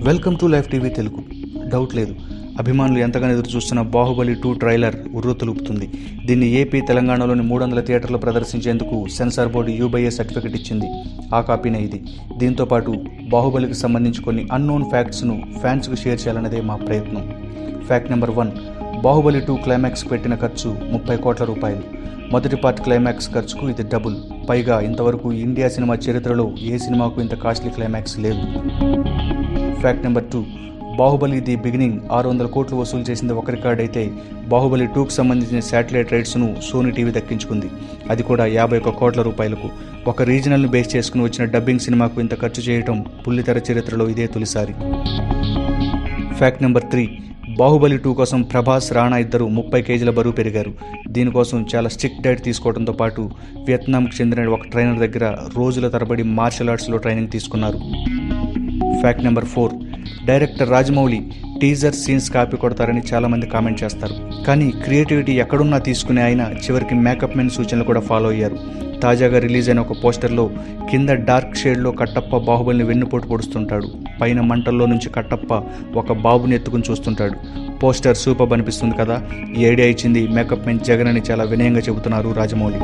welcome to life TV Telugu doubt లేదు అభిమానులు ఎంతగానో ఎదురు చూస్తున్న బాహుబలి టూ ట్రైలర్ ఉర్రూతలుపుతుంది దీన్ని ఏపీ తెలంగాణలోని మూడు వందల థియేటర్లో ప్రదర్శించేందుకు సెన్సార్ బోర్డు యూబైఏ సర్టిఫికెట్ ఇచ్చింది ఆ కాపీనే ఇది దీంతో పాటు బాహుబలికి సంబంధించి కొన్ని అన్నోన్ ఫ్యాక్ట్స్ను ఫ్యాన్స్కు షేర్ చేయాలన్నదే మా ప్రయత్నం fact number one Baahubali two climax పెట్టిన ఖర్చు ముప్పై కోట్ల రూపాయలు మొదటి పార్ట్ క్లైమాక్స్ ఖర్చుకు ఇది డబుల్ పైగా ఇంతవరకు ఇండియా సినిమా చరిత్రలో ఏ సినిమాకు ఇంత కాస్ట్లీ క్లైమాక్స్ లేదు fact number two Baahubali the beginning ఆరు వందల కోట్లు వసూలు చేసింది ఒక రికార్డ్ అయితే బాహుబలి టూకి సంబంధించిన శాటిలైట్ రైట్స్ను సోనీ టీవీ దక్కించుకుంది అది కూడా యాభై ఒక్క కోట్ల రూపాయలకు ఒక రీజనల్ని బేస్ చేసుకుని వచ్చిన డబ్బింగ్ సినిమాకు ఇంత ఖర్చు చేయడం పుల్లితెర చరిత్రలో ఇదే తొలిసారి fact number three Baahubali two కోసం ప్రభాస్ రాణా ఇద్దరు ముప్పై కేజీల బరువు పెరిగారు దీనికోసం చాలా స్ట్రిక్ట్ డైట్ తీసుకోవడంతో పాటు వియత్నాంకి చెందిన ఒక ట్రైనర్ దగ్గర రోజుల తరబడి మార్షల్ ఆర్ట్స్లో ట్రైనింగ్ తీసుకున్నారు fact number four director Rajamouli teaser scenes copy కొడతారని చాలామంది కామెంట్ చేస్తారు కానీ క్రియేటివిటీ ఎక్కడున్నా తీసుకునే ఆయన చివరికి మేకప్ మెన్ సూచనలు కూడా ఫాలో అయ్యారు తాజాగా రిలీజ్ అయిన ఒక పోస్టర్లో కింద డార్క్ షేడ్లో కట్టప్ప బాహుబలిని వెన్నుపోటు పొడుస్తుంటాడు పైన మంటల్లో నుంచి కట్టప్ప ఒక బాబుని ఎత్తుకుని చూస్తుంటాడు పోస్టర్ సూపర్ అనిపిస్తుంది కదా ఈ ఐడియా ఇచ్చింది మేకప్ మెన్ జగన్ అని చాలా వినయంగా చెబుతున్నారు Rajamouli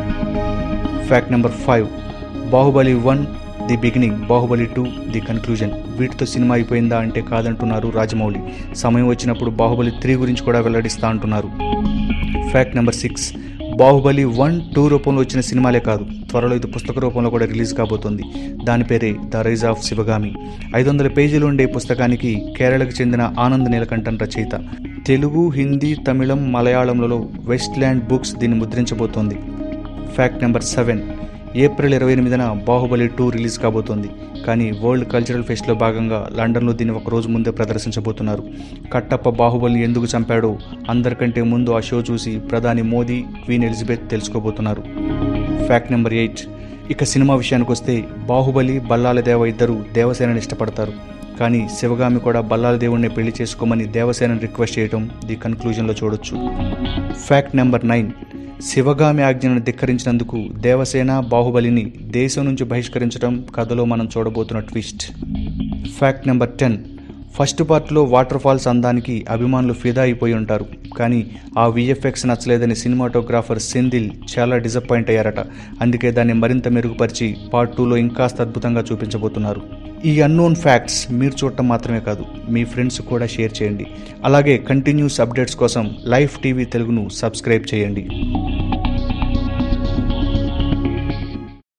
fact number five Baahubali one the beginning Baahubali two the conclusion వీటితో సినిమా అయిపోయిందా అంటే కాదంటున్నారు రాజమౌళి సమయం వచ్చినప్పుడు బాహుబలి త్రీ గురించి కూడా వెల్లడిస్తా అంటున్నారు fact number six Baahubali one two రూపంలో వచ్చిన సినిమాలే కాదు త్వరలో ఇది పుస్తక రూపంలో కూడా రిలీజ్ కాబోతోంది దాని పేరే ద రైజ్ ఆఫ్ శివగామి ఐదు వందల పేజీలు ఉండే పుస్తకానికి కేరళకు చెందిన ఆనంద్ నీలకంఠన్ రచయిత తెలుగు హిందీ తమిళం మలయాళంలలో వెస్ట్ ల్యాండ్ బుక్స్ దీన్ని ముద్రించబోతోంది ఫ్యాక్ట్ నెంబర్ సెవెన్ ఏప్రిల్ ఇరవై ఎనిమిదిన బాహుబలి టూ రిలీజ్ కాబోతోంది కానీ వరల్డ్ కల్చరల్ ఫెస్ట్లో భాగంగా లండన్లో దీన్ని ఒక రోజు ముందే ప్రదర్శించబోతున్నారు కట్టప్ప బాహుబలిని ఎందుకు చంపాడో అందరికంటే ముందు ఆ షో చూసి ప్రధాని మోదీ క్వీన్ ఎలిజబెత్ తెలుసుకోబోతున్నారు ఫ్యాక్ట్ నెంబర్ ఎయిట్ ఇక సినిమా విషయానికి వస్తే బాహుబలి బల్లాల దేవ ఇద్దరు దేవసేనని ఇష్టపడతారు కానీ శివగామి కూడా బల్లాల దేవుణ్ణి పెళ్లి చేసుకోమని దేవసేనని రిక్వెస్ట్ చేయడం ది కన్క్లూజన్లో చూడొచ్చు ఫ్యాక్ట్ నెంబర్ నైన్ శివగామి ఆజ్ఞను ధిక్కరించినందుకు దేవసేన బాహుబలిని దేశం నుంచి బహిష్కరించడం కథలో మనం చూడబోతున్న twist fact number ten first పార్ట్లో వాటర్ ఫాల్స్ అందానికి అభిమానులు ఫిదా అయిపోయి ఉంటారు కానీ ఆ విఎఫ్ఎక్స్ నచ్చలేదని సినిమాటోగ్రాఫర్ సెందిల్ చాలా డిసప్పాయింట్ అయ్యారట అందుకే దాన్ని మరింత మెరుగుపరిచి పార్ట్ టూలో ఇంకాస్త అద్భుతంగా చూపించబోతున్నారు ఈ అన్నోన్ ఫ్యాక్ట్స్ మీరు చూడటం మాత్రమే కాదు మీ ఫ్రెండ్స్ కూడా షేర్ చేయండి అలాగే కంటిన్యూస్ అప్డేట్స్ కోసం లైఫ్ టీవీ తెలుగును సబ్స్క్రైబ్ చేయండి